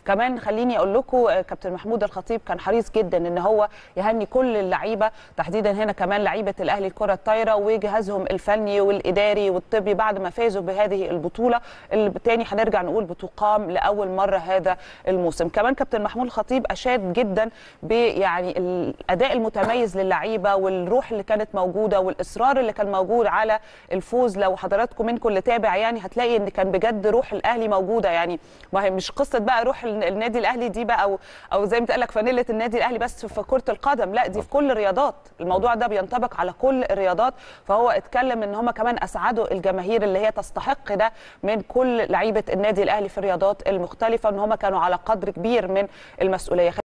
كمان خليني اقول لكم آه، كابتن محمود الخطيب كان حريص جدا ان هو يهني كل اللعيبه تحديدا هنا كمان لعيبه الاهلي الكره الطايره وجهازهم الفني والاداري والطبي بعد ما فازوا بهذه البطوله اللي بالتاني هنرجع نقول بتقام لاول مره هذا الموسم كمان كابتن محمود الخطيب اشاد جدا بيعني الاداء المتميز للعيبه والروح اللي كانت موجوده والاصرار اللي كان موجود على الفوز لو حضراتكم منكم اللي تابع يعني هتلاقي ان كان بجد روح الاهلي موجوده يعني ما هي مش قصه بقى روح ال- النادي الاهلي دي بقى او او زي ما تقول لك فانيله النادي الاهلي بس في كره القدم لا دي في كل الرياضات الموضوع ده بينطبق على كل الرياضات فهو اتكلم ان هم كمان اسعدوا الجماهير اللي هي تستحق ده من كل لعيبه النادي الاهلي في الرياضات المختلفه ان هم كانوا على قدر كبير من المسؤوليه